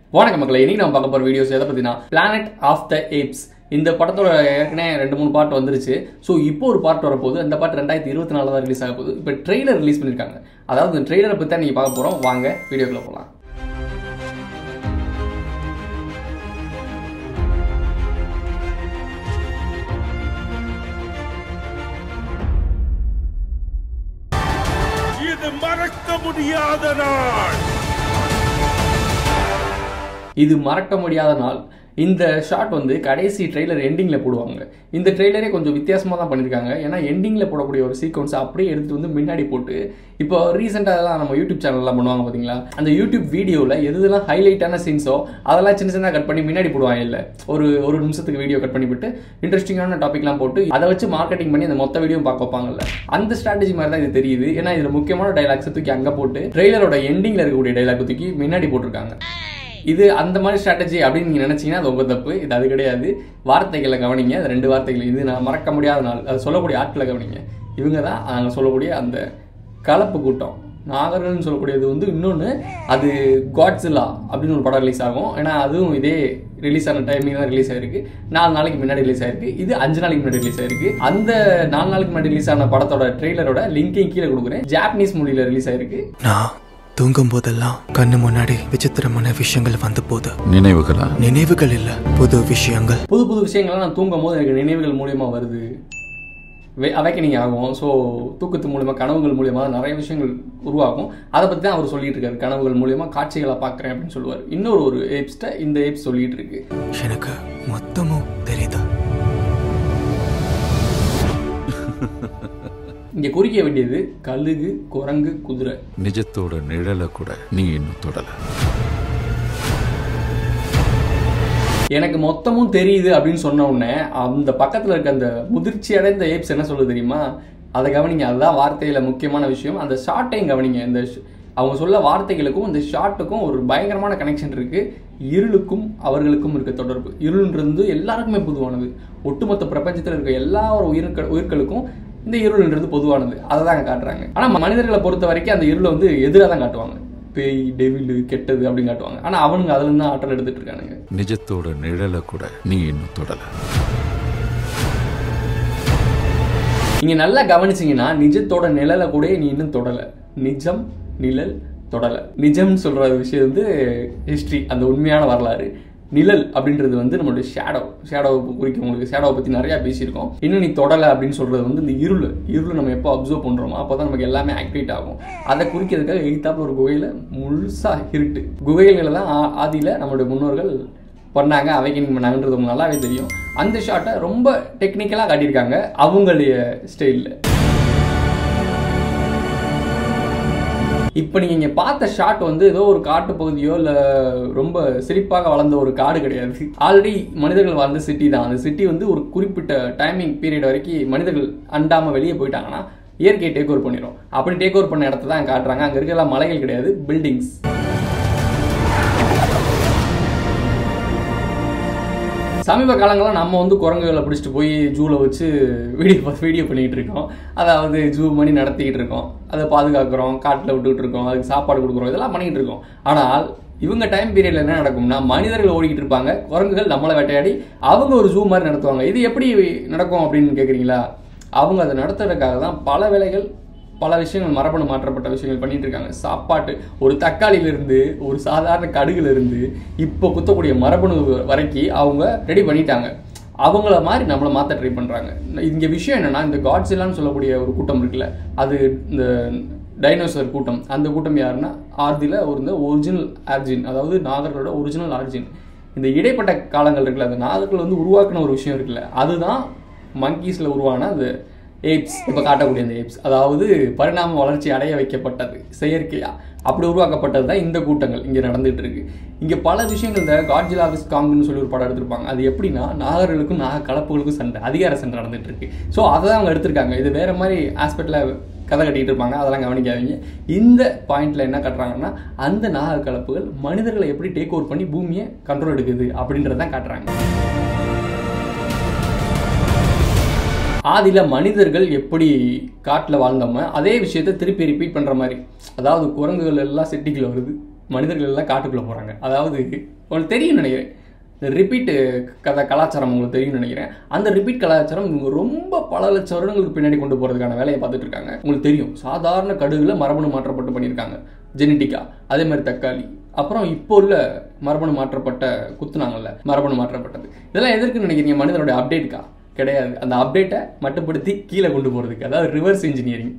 வணக்கம் மக்களை இன்னைக்கு நம்ம பார்க்க போகிற வீடியோஸ் எதை பற்றினா பிளானட் ஆஃப் த ஏப்ஸ் இந்த படத்தோட ஏற்கனவே ரெண்டு மூணு பார்ட் வந்துருச்சு ஸோ இப்போ ஒரு பார்ட் வரப்போகுது அந்த பார்ட் ரெண்டாயிரத்தி இருபத்தி நாலு தான் ரிலீஸ் ஆக போகுது இப்போ ட்ரெய்லர் ரிலீஸ் பண்ணியிருக்காங்க அதாவது இந்த ட்ரெய்லரை பற்றி தான் நீங்கள் பார்க்க போகிறோம் வாங்க வீடியோக்குள்ள போகலாம் இது மறக்க முடியாத நாள் இது மறக்க முடியாத நாள் இந்த ஷாட் வந்து கடைசி ட்ரெய்லர் எண்டிங்கில் போடுவாங்க இந்த ட்ரெய்லரே கொஞ்சம் வித்தியாசமாக தான் பண்ணியிருக்காங்க ஏன்னா எண்டிங்கில் போடக்கூடிய ஒரு சீக்வன்ஸ் அப்படியே எடுத்து வந்து முன்னாடி போட்டு இப்போ ரீசெண்டாக தான் நம்ம யூடியூப் சேனல்லாம் பண்ணுவாங்க பார்த்தீங்களா அந்த யூடியூப் வீடியோவில் எது எதெல்லாம் ஹைலைட்டான சீன்ஸோ அதெல்லாம் சின்ன சின்னதாக கட் பண்ணி முன்னாடி போடுவாங்க இல்லை ஒரு ஒரு நிமிஷத்துக்கு வீடியோ கட் பண்ணிவிட்டு இன்ட்ரெஸ்டிங்கான டாபிக்லாம் போட்டு அதை வச்சு மார்க்கெட்டிங் பண்ணி அந்த மொத்த வீடியோ பார்க்க வைப்பாங்கல்ல அந்த ஸ்ட்ராட்டஜி மாதிரி தான் இது தெரியுது ஏன்னா இதில் முக்கியமான டைலாக்ஸை தூக்கி அங்கே போட்டு ட்ரெய்லரோட எண்டிங்கில் இருக்கக்கூடிய டைலாக் தூக்கி முன்னாடி போட்டிருக்காங்க இது அந்த மாதிரி ஸ்ட்ராட்டஜி அப்படின்னு நீங்கள் நினச்சிங்கன்னா அது உங்கள் தப்பு இது அது கிடையாது வார்த்தைகளை கவனிங்க அது ரெண்டு வார்த்தைகள் இது நான் மறக்க முடியாத நாள் அது சொல்லக்கூடிய ஆட்களை கவனிங்க இவங்க தான் நாங்கள் சொல்லக்கூடிய அந்த கலப்பு கூட்டம் நாகர்கள்னு சொல்லக்கூடியது வந்து இன்னொன்று அது காட்ஸில்லா அப்படின்னு ஒரு படம் ரிலீஸ் ஆகும் ஏன்னா அதுவும் இதே ரிலீஸ் ஆன டைமிங் தான் ரிலீஸ் ஆயிருக்கு நாலு நாளைக்கு முன்னாடி ரிலீஸ் ஆயிருக்கு இது அஞ்சு நாளைக்கு முன்னாடி ரிலீஸ் ஆயிருக்கு அந்த நாலு நாளைக்கு முன்னாடி ரிலீஸ் ஆன படத்தோட ட்ரெய்லரோட லிங்கையும் கீழே கொடுக்குறேன் ஜாப்பனீஸ் மொழியில் ரிலீஸ் ஆயிருக்கு நான் தூங்கும் போதெல்லாம் கண்ணு முன்னாடி விசித்திரமான விஷயங்கள் வந்து போகுது நினைவுகளா நினைவுகள் இல்ல புது விஷயங்கள் புது புது விஷயங்கள்லாம் நான் தூங்கும் போது எனக்கு நினைவுகள் மூலியமா வருது அவைக்கனிங் ஆகும் ஸோ தூக்கத்து மூலியமா கனவுகள் மூலியமா நிறைய விஷயங்கள் உருவாகும் அதை பற்றி தான் அவர் சொல்லிட்டு இருக்காரு கனவுகள் மூலியமா காட்சிகளை பார்க்குறேன் அப்படின்னு சொல்லுவார் இன்னொரு ஒரு ஏப்ஸ்ட்டை இந்த ஏப்ஸ் சொல்லிட்டு இருக்கு எனக்கு மொத்தமும் தெரியுது இங்கே குறிக்க வேண்டியது கழுகு குரங்கு குதிரை நிஜத்தோட நிழலை கூட நீ இன்னும் தொடல எனக்கு மொத்தமும் தெரியுது அப்படின்னு சொன்ன உடனே அந்த பக்கத்தில் இருக்க அந்த முதிர்ச்சி அடைந்த ஏப்ஸ் என்ன சொல்லுது தெரியுமா அதை கவனிங்க அதுதான் வார்த்தையில் முக்கியமான விஷயம் அந்த ஷார்ட்டையும் கவனிங்க இந்த ஷ- அவங்க சொல்ல வார்த்தைகளுக்கும் இந்த ஷார்ட்டுக்கும் ஒரு பயங்கரமான கனெக்ஷன் இருக்கு இருளுக்கும் அவர்களுக்கும் இருக்க தொடர்பு இருள்ன்றது எல்லாருக்குமே பொதுவானது ஒட்டுமொத்த பிரபஞ்சத்தில் இருக்க எல்லா ஒரு உயிர்கள் உயிர்களுக்கும் இந்த இருள்ன்றது பொதுவானது அதை தான் காட்டுறாங்க ஆனால் மனிதர்களை பொறுத்த வரைக்கும் அந்த இருளை வந்து எதிராக தான் காட்டுவாங்க பேய் டெவிலு கெட்டது அப்படின்னு காட்டுவாங்க ஆனால் அவனுங்க அதுல இருந்து தான் ஆற்றல் எடுத்துட்டு இருக்கானுங்க நிஜத்தோட நிழலை கூட நீ இன்னும் தொடல நீங்க நல்லா கவனிச்சீங்கன்னா நிஜத்தோட நிழலை கூட நீ இன்னும் தொடல நிஜம் நிழல் தொடல நிஜம்னு சொல்ற விஷயம் வந்து ஹிஸ்டரி அந்த உண்மையான வரலாறு நிழல் அப்படின்றது வந்து நம்மளுடைய ஷேடோ ஷேடோவை குறிக்கும் உங்களுக்கு ஷேடோவை பற்றி நிறையா பேசியிருக்கோம் இன்னும் நீ தொடலை அப்படின்னு சொல்கிறது வந்து இந்த இருள் இருள் நம்ம எப்போ அப்சர்வ் பண்ணுறோமோ அப்போ தான் நமக்கு எல்லாமே ஆக்டிவேட் ஆகும் அதை குறிக்கிறதுக்காக எய்த்தாப்புல ஒரு குகையில் முழுசாக இருட்டு குகைகளில் தான் ஆ- ஆதியில நம்மளுடைய முன்னோர்கள் பண்ணாங்க அவைக்கனிங் பண்ணாங்கன்றது உங்களுக்கு நல்லாவே தெரியும் அந்த ஷாட்டை ரொம்ப டெக்னிக்கலாக காட்டியிருக்காங்க அவங்களுடைய ஸ்டைலில் இப்போ நீங்கள் இங்கே பார்த்த ஷாட் வந்து ஏதோ ஒரு காட்டு பகுதியோ இல்லை ரொம்ப சிரிப்பாக வளர்ந்த ஒரு காடு கிடையாது ஆல்ரெடி மனிதர்கள் வாழ்ந்த சிட்டி தான் அந்த சிட்டி வந்து ஒரு குறிப்பிட்ட டைமிங் பீரியட் வரைக்கும் மனிதர்கள் அண்டாமல் வெளியே போயிட்டாங்கன்னா இயற்கையை டேக் ஓவர் பண்ணிடும் அப்படி டேக் ஓவர் பண்ண இடத்த தான் காட்டுறாங்க அங்கே இருக்கிற மலைகள் கிடையாது பில்டிங்ஸ் சமீப காலங்களில் நம்ம வந்து குரங்குகளை பிடிச்சிட்டு போய் ஜூவில் வச்சு வீடியோ வீடியோ பண்ணிகிட்டு இருக்கோம் அதாவது ஜூ மணி நடத்திக்கிட்டு இருக்கோம் அதை பாதுகாக்கிறோம் காட்டில் விட்டுட்டு இருக்கோம் அதுக்கு சாப்பாடு கொடுக்குறோம் இதெல்லாம் பண்ணிக்கிட்டு இருக்கோம் ஆனால் இவங்க டைம் பீரியடில் என்ன நடக்கும்னா மனிதர்கள் ஓடிக்கிட்டு இருப்பாங்க குரங்குகள் நம்மளை வேட்டையாடி அவங்க ஒரு ஜூ மாதிரி நடத்துவாங்க இது எப்படி நடக்கும் அப்படின்னு கேட்குறீங்களா அவங்க அதை நடத்துறதுக்காக தான் பல வேலைகள் பல விஷயங்கள் மரபணு மாற்றப்பட்ட விஷயங்கள் பண்ணிட்டு இருக்காங்க சாப்பாட்டு ஒரு தக்காளியிலிருந்து ஒரு சாதாரண கடுகுல இருந்து இப்போ குத்தக்கூடிய மரபணு வரைக்கும் அவங்க ரெடி பண்ணிட்டாங்க அவங்கள மாதிரி நம்மளை மாற்ற ட்ரை பண்ணுறாங்க இங்கே விஷயம் என்னன்னா இந்த காட்ஸிலான்னு சொல்லக்கூடிய ஒரு கூட்டம் இருக்குல்ல அது இந்த டைனோசர் கூட்டம் அந்த கூட்டம் யாருன்னா ஆர்தியில் ஒரு இந்த ஒரிஜினல் ஆர்ஜின் அதாவது நாகர்களோட ஒரிஜினல் ஆர்ஜின் இந்த இடைப்பட்ட காலங்கள் இருக்குல்ல அந்த நாகர்கள் வந்து உருவாக்குன ஒரு விஷயம் இருக்குல்ல அதுதான் மங்கீஸில் உருவான அந்த ஏப்ஸ் இப்போ காட்டக்கூடிய அந்த ஏப்ஸ் அதாவது பரிணாம வளர்ச்சி அடைய வைக்கப்பட்டது செயற்கையா அப்படி உருவாக்கப்பட்டது தான் இந்த கூட்டங்கள் இங்கே நடந்துட்டு இருக்கு இங்கே பல விஷயங்கள் இந்த காட்ஜிலா விஸ் காங்னு சொல்லி ஒரு படம் எடுத்திருப்பாங்க அது எப்படின்னா நாகர்களுக்கும் நாக கலப்புகளுக்கும் சண்டை அதிகார சண்டை நடந்துட்டு இருக்கு ஸோ அதை தான் அவங்க எடுத்திருக்காங்க இது வேற மாதிரி ஆஸ்பெக்டில் கதை கட்டிட்டு இருப்பாங்க அதெல்லாம் கவனிக்காதீங்க இந்த பாயிண்ட்ல என்ன கட்டுறாங்கன்னா அந்த நாக கலப்புகள் மனிதர்களை எப்படி டேக் ஓவர் பண்ணி பூமியை கண்ட்ரோல் எடுக்குது அப்படின்றதான் காட்டுறாங்க ஆதியில மனிதர்கள் எப்படி காட்டில் வாழ்ந்தோமோ அதே விஷயத்தை திருப்பி ரிப்பீட் பண்ணுற மாதிரி அதாவது குரங்குகள் எல்லாம் சிட்டிக்குள்ள வருது மனிதர்கள் எல்லாம் காட்டுக்குள்ளே போகிறாங்க அதாவது உங்களுக்கு தெரியும் நினைக்கிறேன் இந்த ரிப்பீட் கதை கலாச்சாரம் உங்களுக்கு தெரியும்னு நினைக்கிறேன் அந்த ரிப்பீட் கலாச்சாரம் இவங்க ரொம்ப பல லட்சம் வருடங்களுக்கு பின்னாடி கொண்டு போகிறதுக்கான வேலையை பார்த்துட்டு இருக்காங்க உங்களுக்கு தெரியும் சாதாரண கடுகுல மரபணு மாற்றப்பட்டு பண்ணியிருக்காங்க ஜெனட்டிக்கா அதே மாதிரி தக்காளி அப்புறம் இப்போ உள்ள மரபணு மாற்றப்பட்ட குத்துனாங்கல்ல மரபணு மாற்றப்பட்டது இதெல்லாம் எதற்கு நினைக்கிறீங்க மனிதனுடைய அப்டேட்டுக்கா கிடையாது அந்த அப்டேட்டை மட்டுப்படுத்தி கீழே கொண்டு போகிறதுக்கு அதாவது ரிவர்ஸ் இன்ஜினியரிங்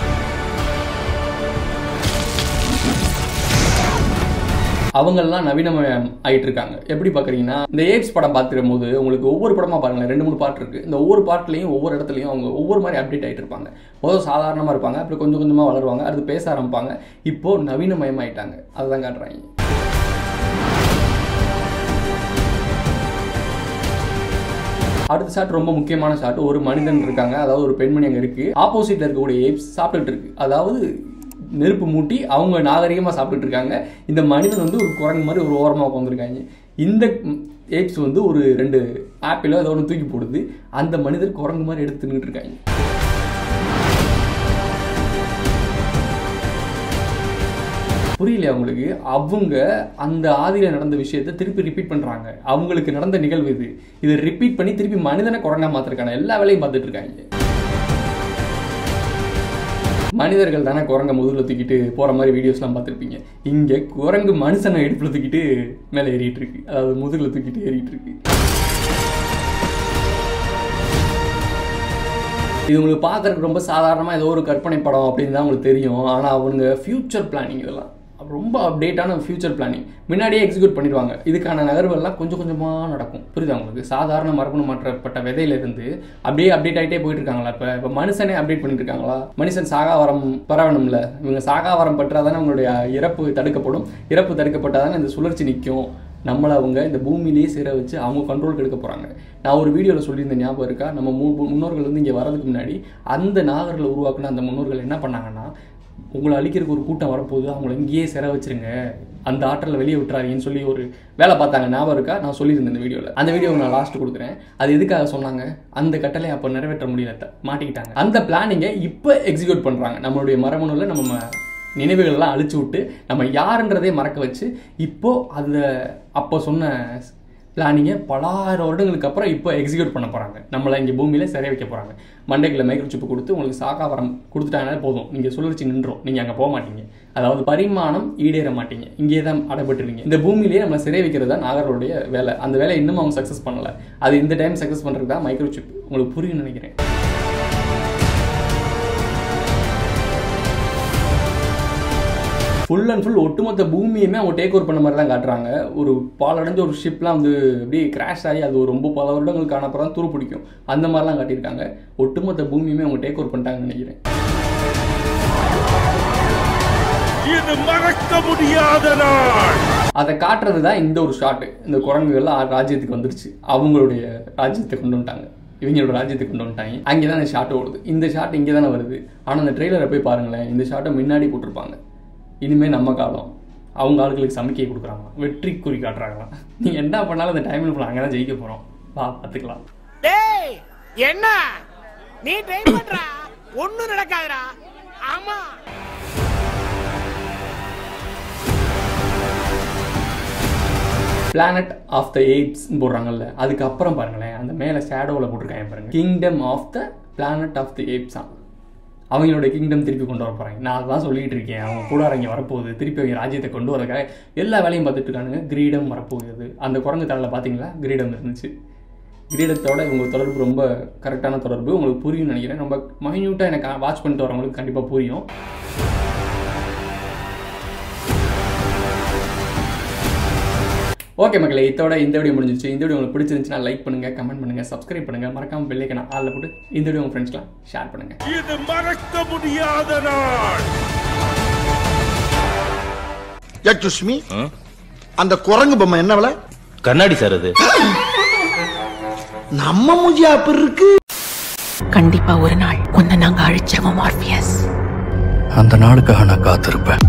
அவங்கெல்லாம் நவீனமயம் ஆயிட்டு இருக்காங்க எப்படி பார்க்குறீங்கன்னா இந்த ஏப்ஸ் படம் பார்த்துடும் போது உங்களுக்கு ஒவ்வொரு படமாக பாருங்களேன் ரெண்டு மூணு பாட்டு இருக்குது இந்த ஒவ்வொரு பாட்டுலையும் ஒவ்வொரு இடத்துலையும் அவங்க ஒவ்வொரு மாதிரி அப்டேட் ஆகிட்டு இருப்பாங்க முதல் சாதாரணமாக இருப்பாங்க அப்புறம் கொஞ்சம் கொஞ்சமாக வளருவாங்க அடுத்து பேச ஆரம்பிப்பாங்க இப்போது நவீனமயம் ஆயிட்டாங்க அதுதான் காட்டுறாங்க அடுத்த ஷாட் ரொம்ப முக்கியமான ஷாட் ஒரு மனிதன் இருக்காங்க அதாவது ஒரு பெண்மணி அங்கே இருக்கு ஆப்போசிட்ல இருக்கக்கூடிய ஏப்ஸ் சாப்பிட்டுட்டு இருக்கு அதாவது நெருப்பு மூட்டி அவங்க நாகரிகமாக சாப்பிட்டுட்டு இருக்காங்க இந்த மனிதன் வந்து ஒரு குரங்கு மாதிரி ஒரு ஓரமாக உட்காந்துருக்காங்க இந்த ஏப்ஸ் வந்து ஒரு ரெண்டு ஆப்பிளோ ஏதோ ஒன்று தூக்கி போடுது அந்த மனிதர் குரங்கு மாதிரி எடுத்து தின்னுட்டு இருக்காங்க புரியல அவங்களுக்கு அவங்க அந்த ஆதியில் நடந்த விஷயத்தை திருப்பி ரிப்பீட் பண்றாங்க அவங்களுக்கு நடந்த நிகழ்வு இது இதை ரிப்பீட் பண்ணி திருப்பி மனிதனை குரங்கா மாத்திருக்காங்க எல்லா வேலையும் பார்த்துட்டு இருக்காங்க மனிதர்கள் தானே குரங்க முதுகுல தூக்கிட்டு போற மாதிரி வீடியோஸ்லாம் பார்த்துருப்பீங்க இங்க குரங்கு மனுஷனை இடுப்புல தூக்கிட்டு மேலே ஏறிட்டு இருக்கு அதாவது முதுகுல தூக்கிட்டு ஏறிட்டு இருக்கு இது உங்களுக்கு பார்க்கறதுக்கு ரொம்ப சாதாரணமாக ஏதோ ஒரு கற்பனை படம் அப்படின்னு தான் உங்களுக்கு தெரியும் ஆனால் அவனுங்க ஃபியூச்சர் பிளானிங் இதெல்லாம் ரொம்ப அப்டேட்டான ஃபியூச்சர் பிளானிங் முன்னாடியே எக்ஸிக்யூட் பண்ணிடுவாங்க இதுக்கான நகர்வெல்லாம் கொஞ்சம் கொஞ்சமாக நடக்கும் புரியுதா உங்களுக்கு சாதாரண மரபணு மாற்றப்பட்ட விதையிலிருந்து அப்படியே அப்டேட் ஆகிட்டே போயிட்டு இருக்காங்களா இப்போ இப்போ மனுஷனே அப்டேட் பண்ணிட்டு இருக்காங்களா மனுஷன் சாகாவரம் பரவணும்ல இவங்க சாகாவரம் பற்றாதானே அவங்களுடைய இறப்பு தடுக்கப்படும் இறப்பு தடுக்கப்பட்டாதானே இந்த சுழற்சி நிற்கும் நம்மளை அவங்க இந்த பூமியிலேயே சிற வச்சு அவங்க கண்ட்ரோலுக்கு எடுக்க போகிறாங்க நான் ஒரு வீடியோவில் சொல்லியிருந்த ஞாபகம் இருக்கா நம்ம மூ முன்னோர்கள் வந்து இங்கே வரதுக்கு முன்னாடி அந்த நாகர்களை உருவாக்குன அந்த முன்னோர்கள் என்ன பண்ணாங்கன்னா உங்களை அழிக்கிறதுக்கு ஒரு கூட்டம் வரப்போகுது அவங்கள இங்கேயே சிற வச்சிருங்க அந்த ஆற்றலை வெளியே விட்டுறாதீங்கன்னு சொல்லி ஒரு வேலை பார்த்தாங்க ஞாபகம் இருக்கா நான் சொல்லியிருந்தேன் இந்த வீடியோவில் அந்த வீடியோ நான் லாஸ்ட் கொடுக்குறேன் அது எதுக்காக சொன்னாங்க அந்த கட்டளை அப்போ நிறைவேற்ற முடியல த- மாட்டிக்கிட்டாங்க அந்த பிளானிங்கை இப்போ எக்ஸிக்யூட் பண்ணுறாங்க நம்மளுடைய மரபணுவில் நம்ம ம- நினைவுகள்லாம் அழிச்சு விட்டு நம்ம யாருன்றதே மறக்க வச்சு இப்போ அந்த அப்போ சொன்ன பிளானிங்கை பலாயிரம் வருடங்களுக்கு அப்புறம் இப்போ எக்ஸிக்யூட் பண்ண போகிறாங்க நம்மளை இங்கே பூமியில் சிறை வைக்க போகிறாங்க மண்டைக்குள்ள மைக்ரோ சிப்பு கொடுத்து உங்களுக்கு சாக்காவரம் கொடுத்துட்டாங்கனாலே போதும் நீங்கள் சுழற்சி நின்றோம் நீங்கள் அங்கே போக மாட்டீங்க அதாவது பரிமாணம் ஈடேற மாட்டீங்க இங்கே தான் அடைபட்டுருவீங்க இந்த பூமியிலேயே நம்மளை சிறை வைக்கிறது தான் நாகர்களுடைய வேலை அந்த வேலை இன்னும் அவங்க சக்ஸஸ் பண்ணல அது இந்த டைம் சக்ஸஸ் பண்ணுறது தான் மைக்ரோ சிப் உங்களுக்கு புரியும்னு நினைக்கிறேன் ஃபுல் அண்ட் ஃபுல் ஒட்டுமொத்த பூமியுமே அவங்க டேக் ஓவர் பண்ண மாதிரி தான் காட்டுறாங்க ஒரு பாலடைஞ்ச ஒரு ஷிப்லாம் வந்து அப்படியே கிராஷ் ஆகி அது ஒரு ரொம்ப பல வருடங்களுக்கு ஆனப்பறம் தான் துரு பிடிக்கும் அந்த மாதிரிலாம் காட்டியிருக்காங்க ஒட்டுமொத்த பூமியுமே அவங்க டேக் ஓவர் பண்ணிட்டாங்கன்னு நினைக்கிறேன் இது மறக்க முடியாத நாள் அதை காட்டுறது தான் இந்த ஒரு ஷாட்டு இந்த குரங்குகள்லாம் ராஜ்யத்துக்கு வந்துருச்சு அவங்களுடைய ராஜ்யத்தை கொண்டு வந்துட்டாங்க இவங்களோட ராஜ்யத்தை கொண்டு வந்துட்டாங்க அங்கே தான் இந்த ஷாட் ஓடுது இந்த ஷாட் இங்கே தானே வருது ஆனால் அந்த ட்ரெய்லரை போய் பாருங்களேன் இந்த ஷாட்டை முன்னாடி போட்டிருப்பாங்க இனிமேல் நம்ம காலம் அவங்க ஆளுகளுக்கு சமைக்க கொடுக்குறாங்க வெற்றி குறி காட்டுறாங்களாம் நீ என்ன பண்ணாலும் அந்த டைமில் போல அங்கே தான் ஜெயிக்க போகிறோம் வா பார்த்துக்கலாம் டேய் என்ன நீ ட்ரை பண்றா ஒண்ணும் நடக்காதுடா ஆமா பிளானட் ஆஃப் த எய்ட்ஸ் போடுறாங்கல்ல அதுக்கப்புறம் பாருங்களேன் அந்த மேலே ஷேடோவில் போட்டிருக்காங்க பாருங்க kingdom of the planet of the எய்ட்ஸா அவங்களோட கிங்டம் திருப்பி கொண்டு வர போகிறாங்க நான் அதான் சொல்லிட்டு இருக்கேன் அவங்க கூட இங்கே வரப்போகுது திருப்பி அவங்க ராஜ்யத்தை கொண்டு வரதுக்காக எல்லா வேலையும் பார்த்துட்டு இருக்கானுங்க கிரீடம் வரப்போகுது அந்த குரங்கு தலையில் பார்த்தீங்களா கிரீடம் இருந்துச்சு கிரீடத்தோட இவங்க தொடர்பு ரொம்ப கரெக்டான தொடர்பு உங்களுக்கு புரியும்னு நினைக்கிறேன் ரொம்ப மைன்யூட்டாக எனக்கு வாட்ச் பண்ணிட்டு வரவங்களுக்கு கண்டிப்பாக புரியும் ஓகே மக்களே இதோட இந்த வீடியோ முடிஞ்சிருச்சு இந்த வீடியோ உங்களுக்கு பிடிச்சிருந்துச்சுன்னா லைக் பண்ணுங்க கமெண்ட் பண்ணுங்க சப்ஸ்கிரைப் பண்ணுங்க மறக்காம பெல்லைக்கன ஆளில் போட்டு இந்த வீடியோ உங்க ஃப்ரெண்ட்ஸ்லாம் ஷேர் பண்ணுங்க இது மறக்க முடியாத நாள் யச்சுஷ்மி அந்த குரங்கு பொம்மை என்ன விலை கண்ணாடி சார் அது நம்ம மூஞ்சி அப்படி இருக்கு கண்டிப்பா ஒரு நாள் உன்னை நாங்க அழிச்சிருவோம் ஆர்பியஸ் அந்த நாளுக்காக நான் காத்திருப்பேன்